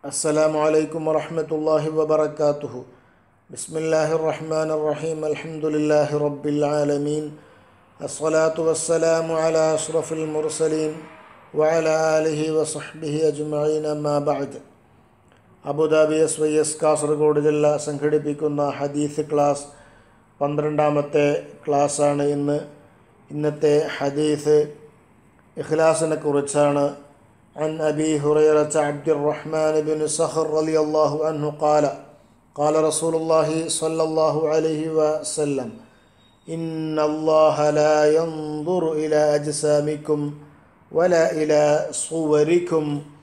السلام عليكم ورحمة الله وبركاته بسم الله الرحمن الرحيم الحمد لله رب العالمين الصلاة والسلام على أشرف المرسلين وعلى آله وصحبه أجمعين أما بعد Abu Dhabi S Y S Kasaragod ജില്ല സംഘടിപ്പിക്കുന്ന ഹദീസ് ക്ലാസ് പന്ത്രണ്ടാമത്തെ ക്ലാസ്സാണ് ഇന്ന് ഇന്നത്തെ ഹദീസ് ഇഖ്ലാസിനെ കുറിച്ചാണ് عن أبي هريرة عبد الرحمن بن صخر رضي الله عنه قال قال رسول الله صلى الله عليه وسلم إن الله لا ينظر إلى أجسامكم ولا إلى صوركم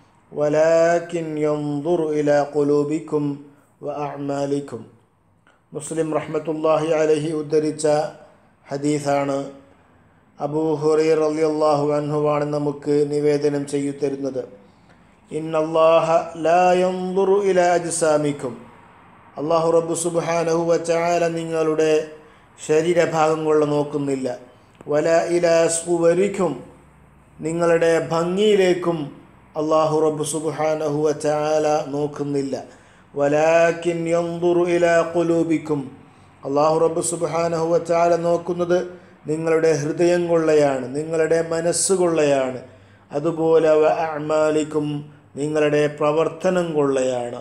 ولكن ينظر إلى قلوبكم وأعمالكم മുസ്ലിം റഹ്മത്തുല്ലാഹി അലഹി ഉദ്ധരിച്ച ഹദീസാണ് അബൂ ഹുറൈർ റളിയല്ലാഹു അൻഹുവാണ് നമുക്ക് നിവേദനം ചെയ്തു തരുന്നത് ഇന്നല്ലാഹ ലാ യൻദുറു ഇലാ അജ്സാമിക്കും അള്ളാഹു റബ്ബു സുബ്ഹാനഹു വചാല നിങ്ങളുടെ ശരീരഭാഗങ്ങൾ നോക്കുന്നില്ല വല ഇലാ സുവരിക്കും നിങ്ങളുടെ ഭംഗിയിലേക്കും അള്ളാഹു റബ്ബു സുബ്ഹാനഹു വചാല നോക്കുന്നില്ല വലാക്കിൻ യൻദുറു ഇലാ ഖുലൂബിക്കും അള്ളാഹു റബ്ബു സുബ്ഹാനഹു വചാല നോക്കുന്നത് നിങ്ങളുടെ ഹൃദയം കൊള്ളയാണ് നിങ്ങളുടെ മനസ്സ് കൊള്ളയാണ് അതുപോലെ വ അഅ്മാലിക്കും നിങ്ങളുടെ പ്രവർത്തനം കൊള്ളയാണ്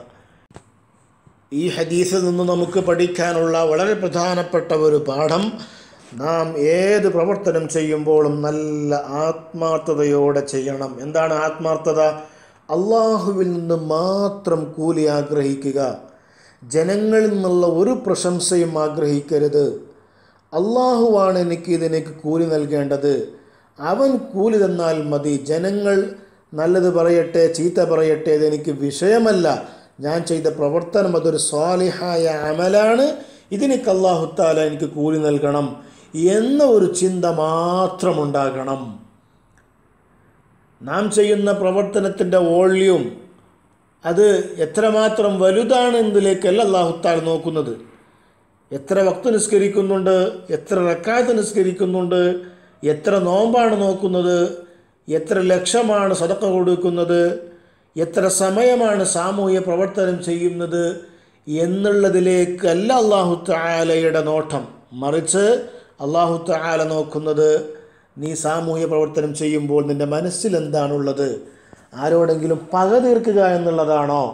ഈ ഹദീസിൽ നിന്ന് നമുക്ക് പഠിക്കാനുള്ള വളരെ പ്രധാനപ്പെട്ട ഒരു പാഠം നാം ഏത് പ്രവർത്തനം ചെയ്യുമ്പോഴും നല്ല ആത്മാർത്ഥതയോടെ ചെയ്യണം എന്താണ് ആത്മാർത്ഥത അള്ളാഹുവിൽ നിന്ന് മാത്രം കൂലി ആഗ്രഹിക്കുക ജനങ്ങളിൽ നിന്നുള്ള ഒരു പ്രശംസയും ആഗ്രഹിക്കരുത് അള്ളാഹുവാണ് എനിക്ക് ഇതിനേക്ക് കൂലി നൽകേണ്ടത് അവൻ കൂലി തന്നാൽ മതി ജനങ്ങൾ നല്ലത് പറയട്ടെ ചീത്ത പറയട്ടെ ഇതെനിക്ക് വിഷയമല്ല ഞാൻ ചെയ്ത പ്രവർത്തനം അതൊരു സ്വാലിഹായ അമലാണ് ഇതിനേക്ക് അള്ളാഹുത്താല എനിക്ക് കൂലി നൽകണം എന്ന ഒരു ചിന്ത മാത്രമുണ്ടാകണം നാം ചെയ്യുന്ന പ്രവർത്തനത്തിൻ്റെ വോള്യൂം അത് എത്രമാത്രം വലുതാണ് എന്നതിലേക്കല്ല അള്ളാഹുത്താൽ നോക്കുന്നത് എത്ര വക്ത് നിസ്കരിക്കുന്നുണ്ട് എത്ര റക്കാത്ത് നിസ്കരിക്കുന്നുണ്ട് എത്ര നോമ്പാണ് നോക്കുന്നത് എത്ര ലക്ഷമാണ് സതക്ക കൊടുക്കുന്നത് എത്ര സമയമാണ് സാമൂഹ്യ പ്രവർത്തനം ചെയ്യുന്നത് എന്നുള്ളതിലേക്കല്ല അള്ളാഹു താലയുടെ നോട്ടം മറിച്ച് അള്ളാഹു താല നോക്കുന്നത് നീ സാമൂഹ്യ പ്രവർത്തനം ചെയ്യുമ്പോൾ നിൻ്റെ മനസ്സിൽ എന്താണുള്ളത് ആരോടെങ്കിലും പക തീർക്കുക എന്നുള്ളതാണോ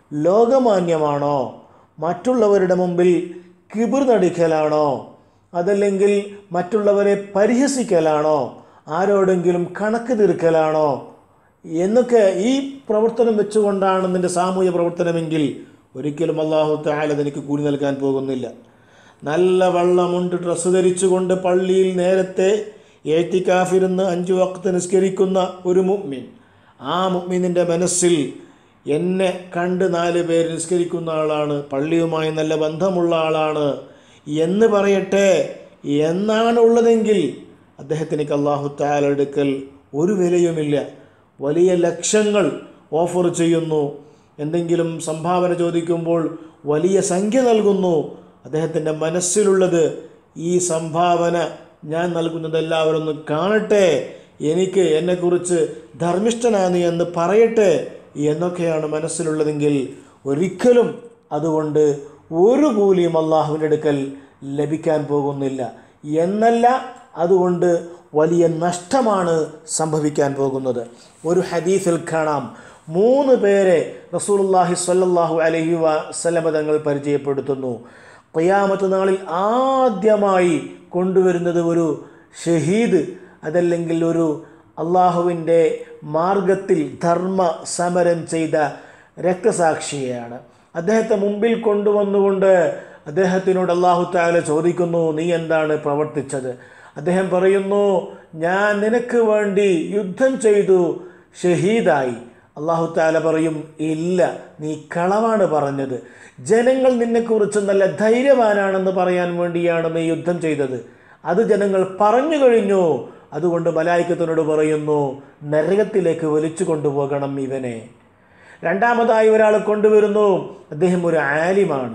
ലോകമാന്യമാണോ മറ്റുള്ളവരുടെ മുമ്പിൽ കിബിർ നടിക്കലാണോ അതല്ലെങ്കിൽ മറ്റുള്ളവരെ പരിഹസിക്കലാണോ ആരോടെങ്കിലും കണക്ക് തീർക്കലാണോ എന്നൊക്കെ ഈ പ്രവർത്തനം വെച്ചുകൊണ്ടാണ് നിൻ്റെ സാമൂഹ്യ പ്രവർത്തനമെങ്കിൽ ഒരിക്കലും അള്ളാഹു താല എനിക്ക് കൂലി നൽകാൻ പോകുന്നില്ല നല്ല വെള്ളമുണ്ട് ഡ്രസ്സ് ധരിച്ചുകൊണ്ട് പള്ളിയിൽ നേരത്തെ ഏത്തിക്കാഫിരുന്ന് അഞ്ചു വക്ത് നിസ്കരിക്കുന്ന ഒരു മുഗ്മിൻ ആ മുഗ്മിനിൻ്റെ മനസ്സിൽ എന്നെ കണ്ട് നാല് പേര് നിസ്കരിക്കുന്ന ആളാണ് പള്ളിയുമായി നല്ല ബന്ധമുള്ള ആളാണ് എന്ന് പറയട്ടെ എന്നാണ് ഉള്ളതെങ്കിൽ അദ്ദേഹത്തിനേക്ക് അള്ളാഹു താലെടുക്കൽ ഒരു വിലയുമില്ല വലിയ ലക്ഷങ്ങൾ ഓഫർ ചെയ്യുന്നു എന്തെങ്കിലും സംഭാവന ചോദിക്കുമ്പോൾ വലിയ സംഖ്യ നൽകുന്നു അദ്ദേഹത്തിൻ്റെ മനസ്സിലുള്ളത് ഈ സംഭാവന ഞാൻ നൽകുന്നത് എല്ലാവരും ഒന്ന് കാണട്ടെ എനിക്ക് എന്നെക്കുറിച്ച് ധർമ്മിഷ്ഠനാണ് എന്ന് പറയട്ടെ എന്നൊക്കെയാണ് മനസ്സിലുള്ളതെങ്കിൽ ഒരിക്കലും അതുകൊണ്ട് ഒരു കൂലിയും അള്ളാഹുവിൻ്റെ അടുക്കൽ ലഭിക്കാൻ പോകുന്നില്ല എന്നല്ല അതുകൊണ്ട് വലിയ നഷ്ടമാണ് സംഭവിക്കാൻ പോകുന്നത് ഒരു ഹദീസിൽ കാണാം മൂന്ന് പേരെ റസൂലുള്ളാഹി സ്വല്ലല്ലാഹു അലൈഹി വസല്ലമ തങ്ങൾ പരിചയപ്പെടുത്തുന്നു ഖിയാമത്ത് നാളിൽ ആദ്യമായി കൊണ്ടുവരുന്നത് ഒരു ഷഹീദ് അതല്ലെങ്കിൽ ഒരു അള്ളാഹുവിൻ്റെ മാർഗത്തിൽ ധർമ്മ സമരം ചെയ്ത രക്തസാക്ഷിയെയാണ് അദ്ദേഹത്തെ മുമ്പിൽ കൊണ്ടുവന്നുകൊണ്ട് അദ്ദേഹത്തിനോട് അള്ളാഹു താല ചോദിക്കുന്നു നീ എന്താണ് പ്രവർത്തിച്ചത് അദ്ദേഹം പറയുന്നു ഞാൻ നിനക്ക് വേണ്ടി യുദ്ധം ചെയ്തു ഷഹീദായി അള്ളാഹു താല പറയും ഇല്ല നീ കളവാണ് പറഞ്ഞത് ജനങ്ങൾ നിന്നെക്കുറിച്ച് നല്ല ധൈര്യവാനാണെന്ന് പറയാൻ വേണ്ടിയാണ് നീ യുദ്ധം ചെയ്തത് അത് ജനങ്ങൾ പറഞ്ഞു കഴിഞ്ഞു അതുകൊണ്ട് മലായിക്കത്തിനോട് പറയുന്നു നരകത്തിലേക്ക് വലിച്ചു കൊണ്ടുപോകണം ഇവനെ രണ്ടാമതായി ഒരാളെ കൊണ്ടുവരുന്നു അദ്ദേഹം ഒരു ആലിമാണ്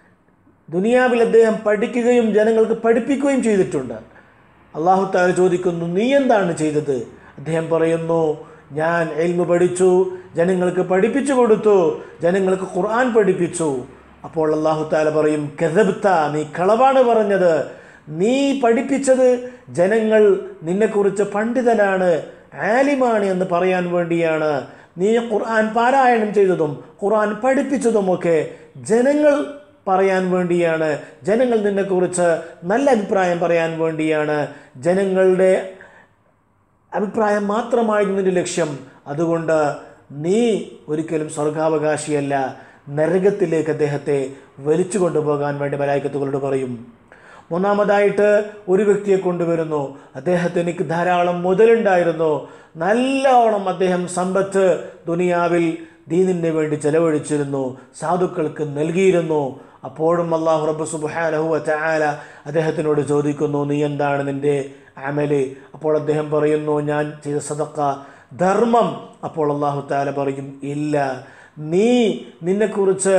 ദുനിയാവിൽ അദ്ദേഹം പഠിക്കുകയും ജനങ്ങൾക്ക് പഠിപ്പിക്കുകയും ചെയ്തിട്ടുണ്ട് അള്ളാഹു താല ചോദിക്കുന്നു നീ എന്താണ് ചെയ്തത് അദ്ദേഹം പറയുന്നു ഞാൻ എൽമു പഠിച്ചു ജനങ്ങൾക്ക് പഠിപ്പിച്ചു കൊടുത്തു ജനങ്ങൾക്ക് ഖുർആൻ പഠിപ്പിച്ചു അപ്പോൾ അള്ളാഹു താല പറയും കെതബ്ത നീ കളവാണ് പറഞ്ഞത് നീ പഠിപ്പിച്ചത് ജനങ്ങൾ നിന്നെക്കുറിച്ച് പണ്ഡിതനാണ് ആലിമാണ് എന്ന് പറയാൻ വേണ്ടിയാണ് നീ ഖുർആൻ പാരായണം ചെയ്തതും ഖുർആൻ പഠിപ്പിച്ചതുമൊക്കെ ജനങ്ങൾ പറയാൻ വേണ്ടിയാണ് ജനങ്ങൾ നിന്നെക്കുറിച്ച് നല്ല അഭിപ്രായം പറയാൻ വേണ്ടിയാണ് ജനങ്ങളുടെ അഭിപ്രായം മാത്രമായിരുന്നു നിന്റെ ലക്ഷ്യം അതുകൊണ്ട് നീ ഒരിക്കലും സ്വർഗാവകാശിയല്ല നരകത്തിലേക്ക് അദ്ദേഹത്തെ വലിച്ചു കൊണ്ടുപോകാൻ വേണ്ടി മലായിക്കത്തുകളോട് പറയും മൂന്നാമതായിട്ട് ഒരു വ്യക്തിയെ കൊണ്ടുവരുന്നു അദ്ദേഹത്തിന് എനിക്ക് ധാരാളം മുതലുണ്ടായിരുന്നു നല്ലോണം അദ്ദേഹം സമ്പത്ത് ദുനിയാവിൽ ദീനിന് വേണ്ടി ചെലവഴിച്ചിരുന്നു സാധുക്കൾക്ക് നൽകിയിരുന്നു അപ്പോഴും അള്ളാഹു റബ്ബ് സുബ്ഹാനഹു വതആല അദ്ദേഹത്തിനോട് ചോദിക്കുന്നു നീ എന്താണ് നിന്റെ അമല് അപ്പോൾ അദ്ദേഹം പറയുന്നു ഞാൻ ചെയ്ത സദക്ക ധർമ്മം അപ്പോൾ അള്ളാഹു താല പറയും ഇല്ല നീ നിന്നെക്കുറിച്ച്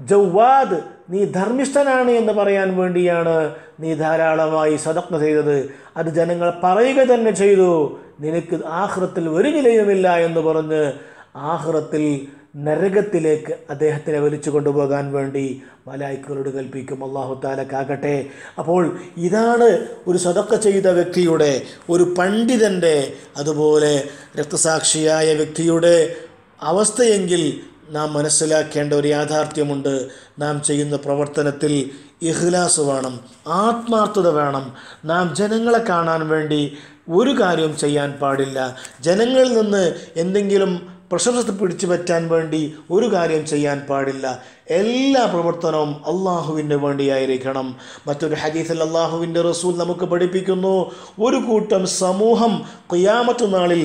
ജൗവാദ് നീ ധർമ്മിഷ്ഠനാണ് എന്ന് പറയാൻ വേണ്ടിയാണ് നീ ധാരാളമായി സദക്ക ചെയ്തത് അത് ജനങ്ങൾ പറയുക തന്നെ ചെയ്തു നിനക്ക് ആഹ്റത്തിൽ ഒരു വിലയുമില്ല എന്ന് പറഞ്ഞ് ആഹ്റത്തിൽ നരകത്തിലേക്ക് അദ്ദേഹത്തിനെ വലിച്ചു കൊണ്ടുപോകാൻ വേണ്ടി മലായിക്കുകളോട് കൽപ്പിക്കും അള്ളാഹു താലക്കാകട്ടെ അപ്പോൾ ഇതാണ് ഒരു സതക്ക ചെയ്ത വ്യക്തിയുടെ ഒരു പണ്ഡിതൻ്റെ അതുപോലെ രക്തസാക്ഷിയായ വ്യക്തിയുടെ അവസ്ഥയെങ്കിൽ നാം മനസ്സിലാക്കേണ്ട ഒരു യാഥാർത്ഥ്യമുണ്ട് നാം ചെയ്യുന്ന പ്രവർത്തനത്തിൽ ഇഹ്ലാസ് വേണം ആത്മാർത്ഥത വേണം നാം ജനങ്ങളെ കാണാൻ വേണ്ടി ഒരു കാര്യവും ചെയ്യാൻ പാടില്ല ജനങ്ങളിൽ നിന്ന് എന്തെങ്കിലും പ്രശംസ പിടിച്ചു പറ്റാൻ വേണ്ടി ഒരു കാര്യം ചെയ്യാൻ പാടില്ല എല്ലാ പ്രവർത്തനവും അള്ളാഹുവിന് വേണ്ടിയായിരിക്കണം മറ്റൊരു ഹദീസിൽ അള്ളാഹുവിൻ്റെ റസൂൽ നമുക്ക് പഠിപ്പിക്കുന്നു ഒരു കൂട്ടം സമൂഹം ഖിയാമത്ത് നാളിൽ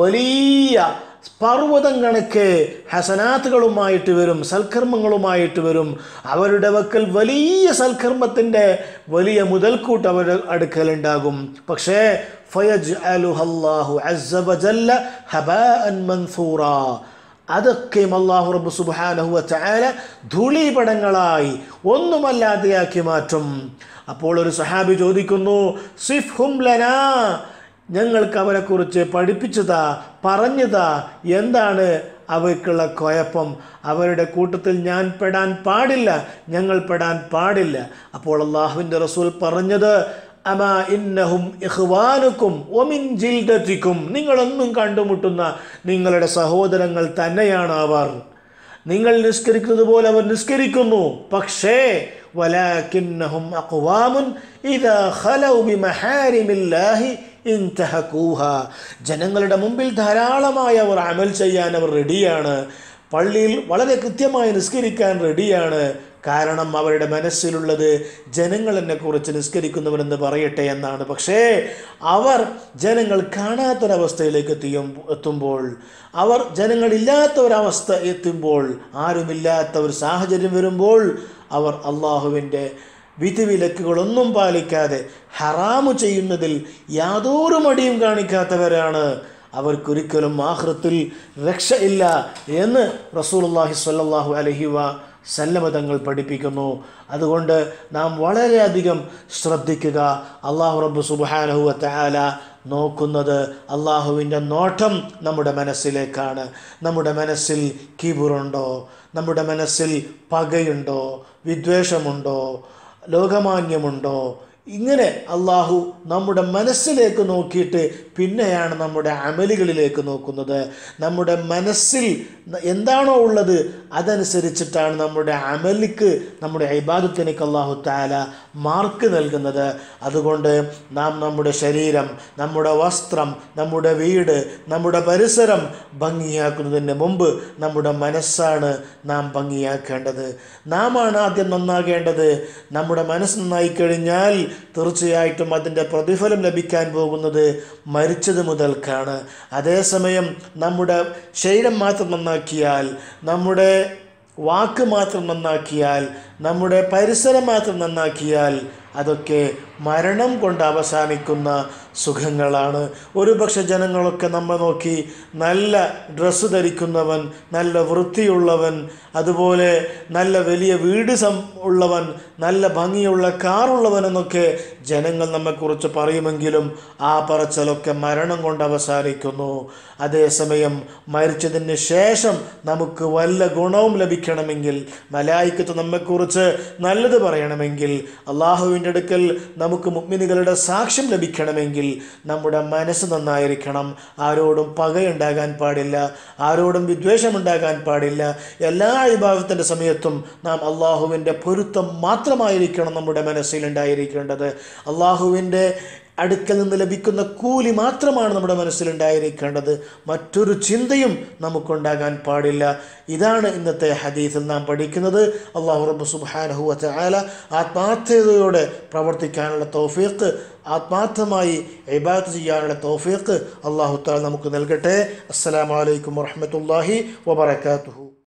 വലിയ പർവ്വതം കണക്ക് ഹസനാത്തുകളുമായിട്ട് വരും സൽക്കർമ്മങ്ങളുമായിട്ട് വരും അവരുടെ വക്കൽ വലിയ സൽക്കർമ്മത്തിൻ്റെ വലിയ മുതൽക്കൂട്ട് അവരുടെ അടുക്കലുണ്ടാകും പക്ഷേ ഫയജ്അലുഹല്ലാഹു അസ്സ വജല്ല ഹബാഅൻ മൻസൂറാ അതൊക്കെയും അള്ളാഹു റബ്ബ് സുബ്ഹാനഹു വതആല ധൂളീപടങ്ങളായി ഒന്നുമല്ലാതെയാക്കി മാറ്റും അപ്പോൾ ഒരു സഹാബി ചോദിക്കുന്നു സിഫ്ഹും ലനാ ഞങ്ങൾക്ക് അവരെക്കുറിച്ച് പഠിപ്പിച്ചതാ പറഞ്ഞതാ എന്താണ് അവയ്ക്കുള്ള കുഴപ്പം അവരുടെ കൂട്ടത്തിൽ ഞാൻ പെടാൻ പാടില്ല ഞങ്ങൾ പെടാൻ പാടില്ല അപ്പോൾ അള്ളാഹുവിൻ്റെ റസൂൽ പറഞ്ഞത് അമാ ഇന്നഹും ഇഹ്വാനുക്കും ഒമിൻ ജിൽദത്തിക്കും നിങ്ങളൊന്നും കണ്ടുമുട്ടുന്ന നിങ്ങളുടെ സഹോദരങ്ങൾ തന്നെയാണ് അവർ നിങ്ങൾ നിസ്കരിക്കുന്നത് പോലെ അവർ നിസ്കരിക്കുന്നു പക്ഷേ വലാകിന്നഹും അഖ്വാമുൻ ഇദാ ഖലൗ ബിമഹാരിമില്ലാഹി ഇൻതഹകൂഹ ജനങ്ങളുടെ മുമ്പിൽ ധാരാളമായി അവർ അമൽ ചെയ്യാൻ അവർ റെഡിയാണ് പള്ളിയിൽ വളരെ കൃത്യമായി നിസ്കരിക്കാൻ റെഡിയാണ് കാരണം അവരുടെ മനസ്സിലുള്ളത് ജനങ്ങൾ എന്നെക്കുറിച്ച് നിസ്കരിക്കുന്നവരെന്ന് പറയട്ടെ എന്നാണ് പക്ഷേ അവർ ജനങ്ങൾ കാണാത്തൊരവസ്ഥയിലേക്ക് എത്തിയും എത്തുമ്പോൾ അവർ ജനങ്ങളില്ലാത്ത ഒരവസ്ഥ എത്തുമ്പോൾ ആരുമില്ലാത്ത ഒരു സാഹചര്യം വരുമ്പോൾ അവർ അള്ളാഹുവിൻ്റെ വിധിവിലക്കുകളൊന്നും പാലിക്കാതെ ഹറാമു ചെയ്യുന്നതിൽ യാതൊരു മടിയും കാണിക്കാത്തവരാണ് അവർക്കൊരിക്കലും ആഹൃത്തിൽ രക്ഷയില്ല എന്ന് റസൂലുള്ളാഹി സ്വല്ലല്ലാഹു അലൈഹി വ സല്ലമ തങ്ങൾ പഠിപ്പിക്കുന്നു അതുകൊണ്ട് നാം വളരെയധികം ശ്രദ്ധിക്കുക അള്ളാഹു റബ്ബ് സുബ്ഹാനഹു വ തആല നോക്കുന്നത് അള്ളാഹുവിൻ്റെ നോട്ടം നമ്മുടെ മനസ്സിലേക്കാണ് നമ്മുടെ മനസ്സിൽ കിബുറുണ്ടോ നമ്മുടെ മനസ്സിൽ പകയുണ്ടോ വിദ്വേഷമുണ്ടോ ലോകമാന്യമുണ്ടോ ഇങ്ങനെ അള്ളാഹു നമ്മുടെ മനസ്സിലേക്ക് നോക്കിയിട്ട് പിന്നെയാണ് നമ്മുടെ അമലുകളിലേക്ക് നോക്കുന്നത് നമ്മുടെ മനസ്സിൽ എന്താണോ ഉള്ളത് അതനുസരിച്ചിട്ടാണ് നമ്മുടെ അമലിക്ക് നമ്മുടെ ഇബാദത്തിനേക്ക് അള്ളാഹു താല മാർക്ക് നൽകുന്നത് അതുകൊണ്ട് നാം നമ്മുടെ ശരീരം നമ്മുടെ വസ്ത്രം നമ്മുടെ വീട് നമ്മുടെ പരിസരം ഭംഗിയാക്കുന്നതിന് മുമ്പ് നമ്മുടെ മനസ്സാണ് നാം ഭംഗിയാക്കേണ്ടത് നാമാണ് ആദ്യം നന്നാകേണ്ടത് നമ്മുടെ മനസ്സ് നന്നായി കഴിഞ്ഞാൽ തീർച്ചയായിട്ടും അതിൻ്റെ പ്രതിഫലം ലഭിക്കാൻ പോകുന്നത് മരിച്ചത് മുതൽക്കാണ് അതേസമയം നമ്മുടെ ശരീരം മാത്രം നന്നാക്കിയാൽ നമ്മുടെ വാക്ക് മാത്രം നന്നാക്കിയാൽ നമ്മുടെ പരിസരം മാത്രം നന്നാക്കിയാൽ അതൊക്കെ മരണം കൊണ്ട് അവസാനിക്കുന്ന സുഖങ്ങളാണ് ഒരുപക്ഷെ ജനങ്ങളൊക്കെ നമ്മെ നോക്കി നല്ല ഡ്രസ്സ് ധരിക്കുന്നവൻ നല്ല വൃത്തിയുള്ളവൻ അതുപോലെ നല്ല വലിയ വീട് സം ഉള്ളവൻ നല്ല ഭംഗിയുള്ള കാറുള്ളവൻ എന്നൊക്കെ ജനങ്ങൾ നമ്മെക്കുറിച്ച് പറയുമെങ്കിലും ആ പറച്ചലൊക്കെ മരണം കൊണ്ട് അവസാനിക്കുന്നു അതേസമയം മരിച്ചതിന് ശേഷം നമുക്ക് വല്ല ഗുണവും ലഭിക്കണമെങ്കിൽ മലായിക്കത്ത് നമ്മെക്കുറിച്ച് നല്ലത് പറയണമെങ്കിൽ അള്ളാഹുവിൻ്റെ അടുക്കൽ നമുക്ക് മുഗ്മിനികളുടെ സാക്ഷ്യം ലഭിക്കണമെങ്കിൽ നമ്മുടെ മനസ്സ് നന്നായിരിക്കണം ആരോടും പകയുണ്ടാകാൻ പാടില്ല ആരോടും വിദ്വേഷമുണ്ടാകാൻ പാടില്ല എല്ലാ വിഭാഗത്തിൻ്റെ സമയത്തും നാം അള്ളാഹുവിൻ്റെ പൊരുത്തം മാത്രമായിരിക്കണം നമ്മുടെ മനസ്സിലുണ്ടായിരിക്കേണ്ടത് അള്ളാഹുവിൻ്റെ അടുക്കൽ നിന്ന് ലഭിക്കുന്ന കൂലി മാത്രമാണ് നമ്മുടെ മനസ്സിലുണ്ടായിരിക്കേണ്ടത് മറ്റൊരു ചിന്തയും നമുക്കുണ്ടാകാൻ പാടില്ല ഇതാണ് ഇന്നത്തെ ഹദീസിൽ നാം പഠിക്കുന്നത് അള്ളാഹു റബ്ബ് സുബാനഹുവ ആല ആത്മാർത്ഥതയോടെ പ്രവർത്തിക്കാനുള്ള തൗഫീഖ് ആത്മാർത്ഥമായി ഇബാദത്ത് ചെയ്യാനുള്ള തൗഫീഖ് അള്ളാഹു താല നമുക്ക് നൽകട്ടെ അസ്സലാമലൈക്കും വറഹമത്തല്ലാഹി വബർക്കാത്തുഹു